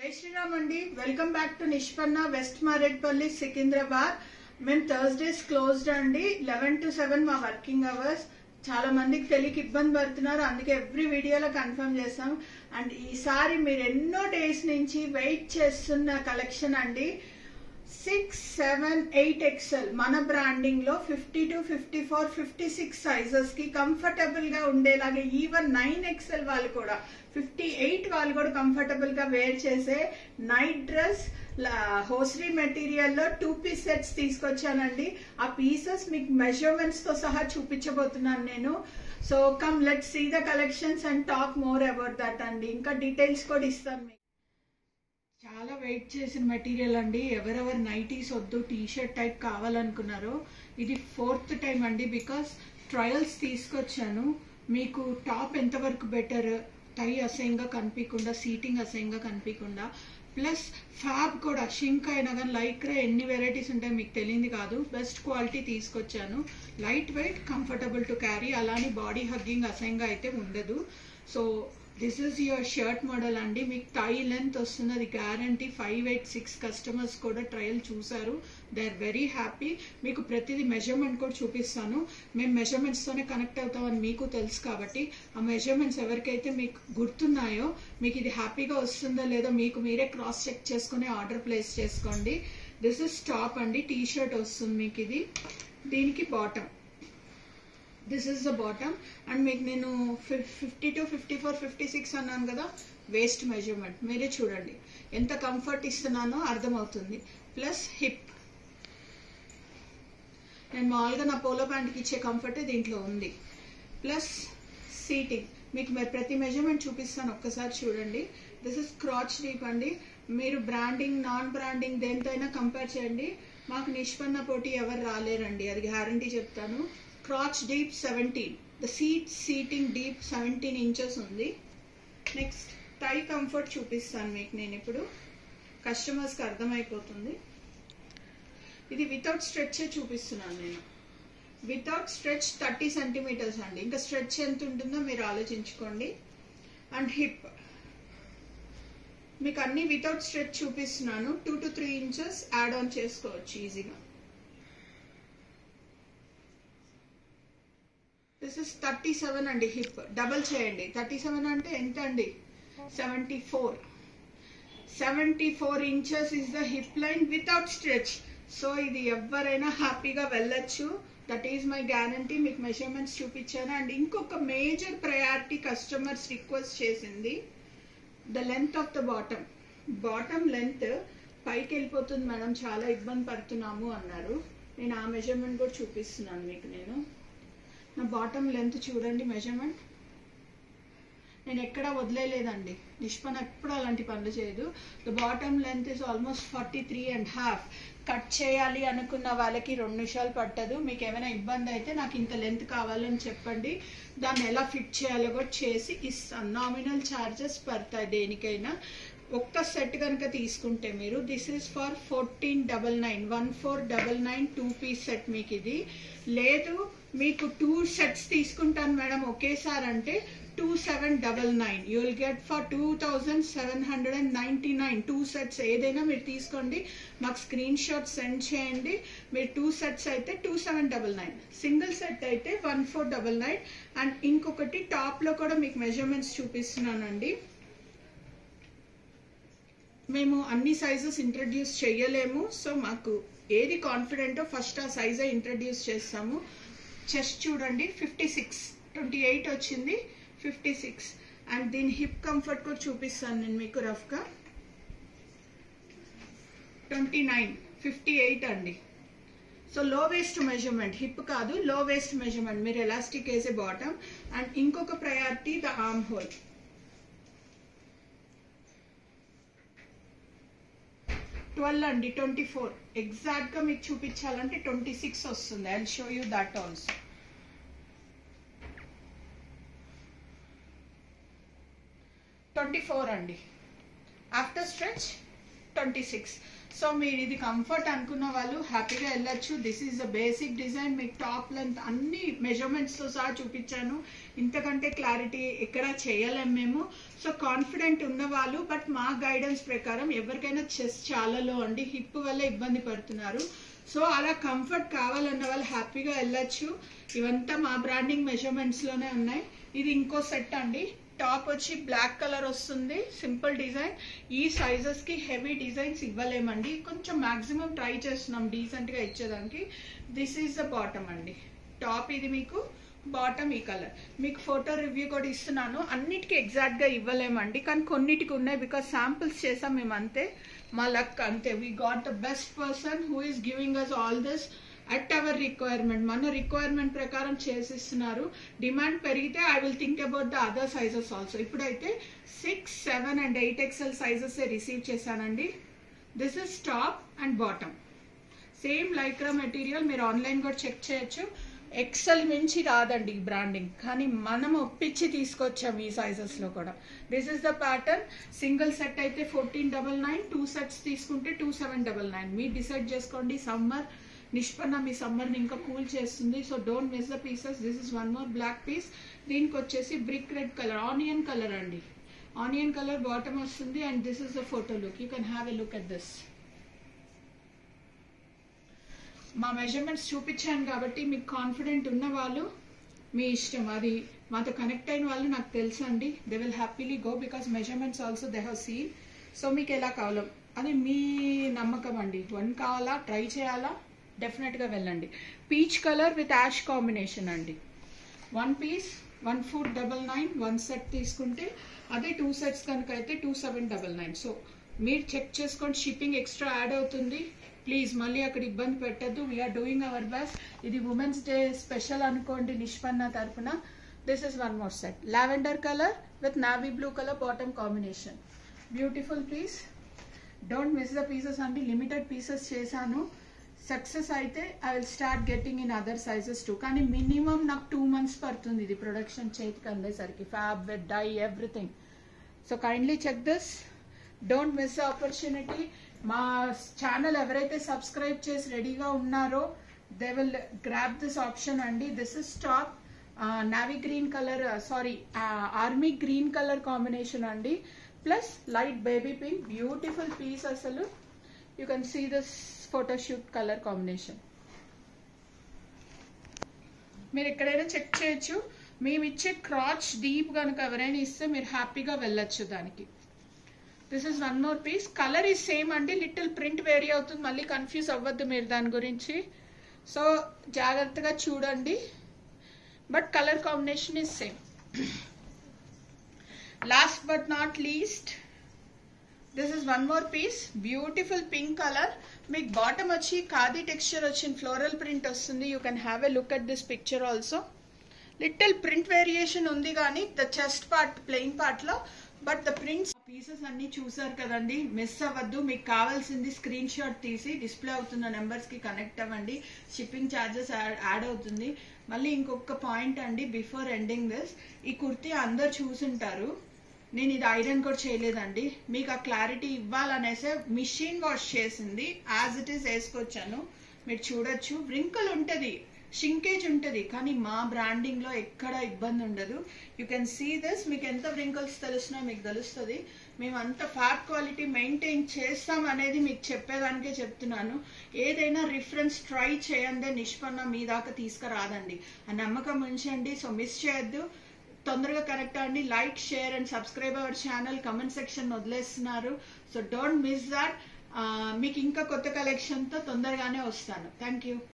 జై శ్రీరామ్ అండి welcome back to Nishpanna west Marredpally Secunderabad మేము థర్స్డేస్ క్లోజ్డ్ అండి లెవెన్ టు సెవెన్ మా వర్కింగ్ అవర్స్ చాలా మందికి తెలియక ఇబ్బంది పడుతున్నారు అందుకే ఎవ్రీ వీడియోలో కన్ఫర్మ్ చేస్తాం అండ్ ఈసారి మీరు ఎన్నో డేస్ నుంచి వెయిట్ చేస్తున్న కలెక్షన్ అండి సిక్స్ సెవెన్ ఎయిట్ ఎక్స్ఎల్ మన బ్రాండింగ్ లో fifty two fifty four fifty six sizes కి కంఫర్టబుల్ గా ఉండేలాగా ఈవెన్ నైన్ ఎక్స్ఎల్ వాళ్ళు కూడా ఫిఫ్టీ ఎయిట్ వాళ్ళు కూడా కంఫర్టబుల్ గా వేర్ చేసే నైట్ డ్రెస్ హోసరీ మెటీరియల్ లో టూ పీస్ సెట్స్ తీసుకొచ్చానండి ఆ పీసెస్ మీకు మెజర్మెంట్స్ తో సహా చూపించబోతున్నాను నేను so come let see the collections and talk more about that అండి ఇంకా డీటెయిల్స్ కూడా ఇస్తాను మీకు చాలా వెయిట్ చేసిన మెటీరియల్ అండి ఎవరెవరు నైటీస్ వద్దు టీ షర్ట్ టైప్ కావాలనుకున్నారో ఇది ఫోర్త్ టైం అండి బికాస్ ట్రయల్స్ తీసుకొచ్చాను మీకు టాప్ ఎంతవరకు బెటర్ టై అసహ్యంగా కనిపించకుండా సీటింగ్ అసహ్యంగా కనిపించకుండా ప్లస్ ఫ్యాబ్ కూడా షింక్ అయినా కానీ లైక్రా ఎన్ని వెరైటీస్ ఉంటాయో మీకు తెలియంది కాదు బెస్ట్ క్వాలిటీ తీసుకొచ్చాను light weight comfortable to carry అలానే బాడీ హగ్గింగ్ అసహ్యంగా అయితే ఉండదు so this is your shirt model అండి మీకు టై లెంత్ వస్తున్నది guarantee five eight six customers కూడా ట్రయల్ చూసారు దే ఆర్ వెరీ హ్యాపీ మీకు ప్రతిదీ మెజర్మెంట్ కూడా చూపిస్తాను మేము మెజర్మెంట్స్తోనే కనెక్ట్ అవుతామని మీకు తెలుసు కాబట్టి ఆ మెజర్మెంట్స్ ఎవరికైతే మీకు గుర్తున్నాయో మీకు ఇది హ్యాపీగా వస్తుందో లేదో మీకు మీరే క్రాస్ చెక్ చేసుకుని ఆర్డర్ ప్లేస్ చేసుకోండి దిస్ ఇస్ టాప్ అండి టీ షర్ట్ వస్తుంది మీకు ఇది దీనికి bottom this is the bottom and మీకు నేను fifty two fifty four fifty six అన్నాను కదా వేస్ట్ మెజర్మెంట్ మీరే చూడండి ఎంత కంఫర్ట్ ఇస్తున్నానో అర్థమవుతుంది ప్లస్ హిప్ నేను మామూలుగా నా పోలో ప్యాంట్కి ఇచ్చే కంఫర్ట్ దీంట్లో ఉంది ప్లస్ సీటింగ్ మీకు మరి ప్రతి మెజర్మెంట్ చూపిస్తాను ఒక్కసారి చూడండి దిస్ ఇస్ క్రాచ్ డీప్ అండి మీరు బ్రాండింగ్ నాన్ బ్రాండింగ్ దేంతో అయినా కంపేర్ చేయండి మాకు నిష్పన్న పోటీ ఎవరు రాలేరండి అది గ్యారంటీ చెప్తాను crotch deep seventeen the seat seating deep seventeen inches ఉంది నెక్స్ట్ టై కంఫర్ట్ చూపిస్తాను మీకు నేను ఇప్పుడు కస్టమర్స్కి అర్థమైపోతుంది ఇది వితౌట్ స్ట్రెచ్ చూపిస్తున్నాను నేను వితౌట్ స్ట్రెచ్ థర్టీ సెంటీమీటర్స్ అండి ఇంకా స్ట్రెచ్ ఎంత ఉంటుందో మీరు ఆలోచించుకోండి అండ్ హిప్ మీకు అన్ని వితౌట్ స్ట్రెచ్ చూపిస్తున్నాను two to three inches add on చేసుకోవచ్చు ఈజీగా దిస్ ఇస్ థర్టీ సెవెన్ అండి హిప్ డబల్ చేయండి థర్టీ సెవెన్ అంటే ఎంత అండి seventy four seventy four inches is the hip line without stretch so ఇది ఎవరైనా హ్యాపీగా వెళ్ళొచ్చు దట్ ఈజ్ మై గ్యారంటీ మీకు మెజర్మెంట్స్ చూపించాను అండ్ ఇంకొక మేజర్ ప్రయారిటీ కస్టమర్స్ రిక్వెస్ట్ చేసింది the length of the bottom bottom length పైకి వెళ్ళిపోతుంది మేడం చాలా ఇబ్బంది పడుతున్నాము అన్నారు నేను ఆ మెజర్మెంట్ కూడా చూపిస్తున్నాను మీకు నేను నా బాటమ్ లెంత్ చూడండి మెజర్మెంట్ నేను ఎక్కడా వదిలేలేదండి నిష్పన ఎప్పుడు అలాంటి పనులు చేయదు the bottom length is almost forty three and half cut చేయాలి అనుకున్న వాళ్ళకి రెండు నిమిషాలు పట్టదు మీకు ఏమైనా ఇబ్బంది అయితే నాకు ఇంత లెంత్ కావాలని చెప్పండి దాన్ని ఎలా ఫిట్ చేయాలో కూడా చేసి ఇస్తాను నామినల్ ఛార్జెస్ పడతాయి దేనికైనా ఒక్క సెట్ కనుక తీసుకుంటే మీరు this is for fourteen double nine one four double nine two piece set మీకు ఇది లేదు మీకు టూ సెట్స్ తీసుకుంటాను మేడం ఒకేసారి అంటే two seven double nine you will get for two thousand seven hundred and ninety nine two sets ఏదైనా మీరు తీసుకోండి మాకు స్క్రీన్ షాట్ సెండ్ చేయండి మీరు టూ సెట్స్ అయితే two seven double nine single set అయితే one four double nine and ఇంకొకటి టాప్లో కూడా మీకు మెజర్మెంట్స్ చూపిస్తున్నానండి మేము అన్ని సైజెస్ ఇంట్రడ్యూస్ చేయలేము సో మాకు ఏది కాన్ఫిడెంటో ఫస్ట్ ఆ సైజే ఇంట్రడ్యూస్ చేస్తాము చెస్ట్ చూడండి ఫిఫ్టీ సిక్స్ ట్వంటీ ఎయిట్ వచ్చింది ఫిఫ్టీ సిక్స్ అండ్ దీని హిప్ కంఫర్ట్ కూడా చూపిస్తాను నేను మీకు రఫ్గా ట్వంటీ నైన్ ఫిఫ్టీ ఎయిట్ అండి so low waist measurement hip కాదు లో వేస్ట్ మెజర్మెంట్ మీరు ఎలాస్టిక్ వేసే బాటమ్ అండ్ ఇంకొక priority the arm hole twelve అండి ట్వంటీ ఫోర్ ఎగ్జాక్ట్గా మీకు చూపించాలంటే ట్వంటీ సిక్స్ వస్తుంది I show you that also twenty four అండి after stretch twenty six so మీరు ఇది కంఫర్ట్ అనుకున్న వాళ్ళు హ్యాపీగా వెళ్ళొచ్చు this is the basic design మీకు టాప్ లెంత్ అన్ని మెజర్మెంట్స్తో సహా చూపించాను ఇంతకంటే క్లారిటీ ఎక్కడ చేయలేం మేము సో కాన్ఫిడెంట్ ఉన్న వాళ్ళు బట్ మా గైడెన్స్ ప్రకారం ఎవరికైనా చెస్ట్ చాలా లో అండి హిప్ వల్ల ఇబ్బంది పడుతున్నారు సో అలా కంఫర్ట్ కావాలన్న వాళ్ళు హ్యాపీగా వెళ్ళొచ్చు ఇవంతా మా బ్రాండింగ్ మెజర్మెంట్స్లోనే ఉన్నాయి ఇది ఇంకో సెట్ అండి టాప్ వచ్చి బ్లాక్ కలర్ వస్తుంది సింపుల్ డిజైన్ ఈ సైజెస్ కి హెవీ డిజైన్స్ ఇవ్వలేమండి కొంచెం మాక్సిమం ట్రై చేస్తున్నాం డీసెంట్ గా ఇచ్చేదానికి దిస్ ఈస్ ద బాటమ్ అండి టాప్ ఇది మీకు బాటమ్ ఈ కలర్ మీకు ఫోటో రివ్యూ కూడా ఇస్తున్నాను అన్నిటికీ ఎగ్జాక్ట్ గా ఇవ్వలేమండి కానీ కొన్నిటికి ఉన్నాయి బికాస్ శాంపిల్స్ చేసాం మేము అంతే మా లక్ అంతే we got the best person who is giving us all this at our requirement మన రిక్వైర్మెంట్ ప్రకారం చేసిస్తున్నారు డిమాండ్ పెరిగితే I will think about the other sizes also ఇప్పుడైతే six seven and eight XL sizes receive చేశానండి this is top and bottom same lycra material మీరు online కూడా check చేయొచ్చు XL మించి రాదండి ఈ బ్రాండింగ్ కానీ మనం ఒప్పించి తీసుకొచ్చాం ఈ సైజెస్ లో కూడా this is the pattern single set అయితే fourteen double nine two sets తీసుకుంటే టూ సెవెన్ డబల్ నైన్ మీరు డిసైడ్ చేసుకోండి సమ్మర్ నిష్పన్న మీ సమ్మర్ని ఇంకా కూల్ చేస్తుంది so don't miss the pieces this is one more black piece దీనికి వచ్చేసి brick red colour onion colour అండి ఆనియన్ కలర్ బాటమ్ వస్తుంది and this is the photo look you can have a look at this మా measurements చూపించాను కాబట్టి మీకు confident ఉన్న వాళ్ళు మీ ఇష్టం అది మాతో కనెక్ట్ అయిన వాళ్ళు నాకు తెలుసు అండి they will happily go because measurements also they have seen so మీకు ఎలా కావాలో అది మీ నమ్మకం అండి వన్ కావాలా ట్రై చేయాలా డెఫినెట్గా వెళ్ళండి peach colour with ash combination అండి one piece one four double nine one set తీసుకుంటే అదే టూ సెట్స్ కనుక అయితే two seven double nine so మీరు చెక్ చేసుకోండి షిప్పింగ్ ఎక్స్ట్రా యాడ్ అవుతుంది ప్లీజ్ మళ్ళీ అక్కడ ఇబ్బంది పెట్టద్దు వీఆర్ డూయింగ్ అవర్ బెస్ట్ ఇది ఉమెన్స్ డే స్పెషల్ అనుకోండి నిష్పన్న తరపున this is one more set lavender colour with navy blue colour bottom combination beautiful piece don't miss the pieces అండి లిమిటెడ్ పీసెస్ చేశాను సక్సెస్ అయితే I will start getting in other sizes too కానీ minimum నాకు two months పడుతుంది ఇది production చేతికి అందేసరికి fab dye everything so kindly check this don't miss opportunity మా ఛానల్ ఎవరైతే సబ్స్క్రైబ్ చేసి రెడీగా ఉన్నారో they will grab this option అండి this is top navy green colour sorry army green colour combination అండి plus light baby pink beautiful piece అసలు you can see this photoshoot colour combination మీరు ఎక్కడైనా check చేయొచ్చు మేము ఇచ్చే క్రాచ్ డీప్ కనుక ఎవరైనా ఇస్తే మీరు హ్యాపీగా వెళ్ళొచ్చు దానికి this is one more piece colour is same అండి లిటిల్ ప్రింట్ వేరీ అవుతుంది మళ్ళీ కన్ఫ్యూజ్ అవ్వద్దు మీరు దాని గురించి సో జాగ్రత్తగా చూడండి but colour combination is same last but not least this is one more piece beautiful pink colour మీకు బాటమ్ వచ్చి ఖాదీ టెక్స్చర్ వచ్చిన ఫ్లోరల్ ప్రింట్ వస్తుంది you can have a look at this picture also little print variation ఉంది కానీ the chest part plain part లో but the prints pieces అన్ని చూసారు కదండి మిస్ అవ్వద్దు మీకు కావాల్సింది స్క్రీన్ షాట్ తీసి డిస్ప్లే అవుతున్న నెంబర్స్ కి కనెక్ట్ అవ్వండి షిప్పింగ్ ఛార్జెస్ యాడ్ అవుతుంది మళ్ళీ ఇంకొక పాయింట్ అండి బిఫోర్ ఎండింగ్ దిస్ ఈ కుర్తీ అందరు చూసుంటారు నేను ఇది ఐరన్ కూడా చేయలేదండి మీకు ఆ క్లారిటీ ఇవ్వాలనేసే మిషన్ వాష్ చేసింది యాజ్ ఇట్ ఈస్ వేసుకొచ్చాను మీరు చూడొచ్చు వ్రింకల్ ఉంటుంది షింకేజ్ ఉంటుంది కానీ మా బ్రాండింగ్ లో ఎక్కడ ఇబ్బంది ఉండదు యూ కెన్ సీ దిస్ మీకు ఎంత వ్రింకల్స్ తెలిసినా మీకు తెలుస్తుంది మేము అంత ఫ్యాట్ క్వాలిటీ మెయింటైన్ చేస్తాం అనేది మీకు చెప్పేదానికే చెప్తున్నాను ఏదైనా రిఫరెన్స్ ట్రై చేయందే నిష్పన్న మీ దాకా తీసుకురాదండి ఆ నమ్మకం ఉంచండి సో మిస్ చేయొద్దు తొందరగా కనెక్ట్ అవ్వండి like share and subscribe our channel comment section వదిలేస్తున్నారు సో డోంట్ మిస్ దాట్ మీకు ఇంకా కొత్త కలెక్షన్తో తొందరగానే వస్తాను థ్యాంక్ యూ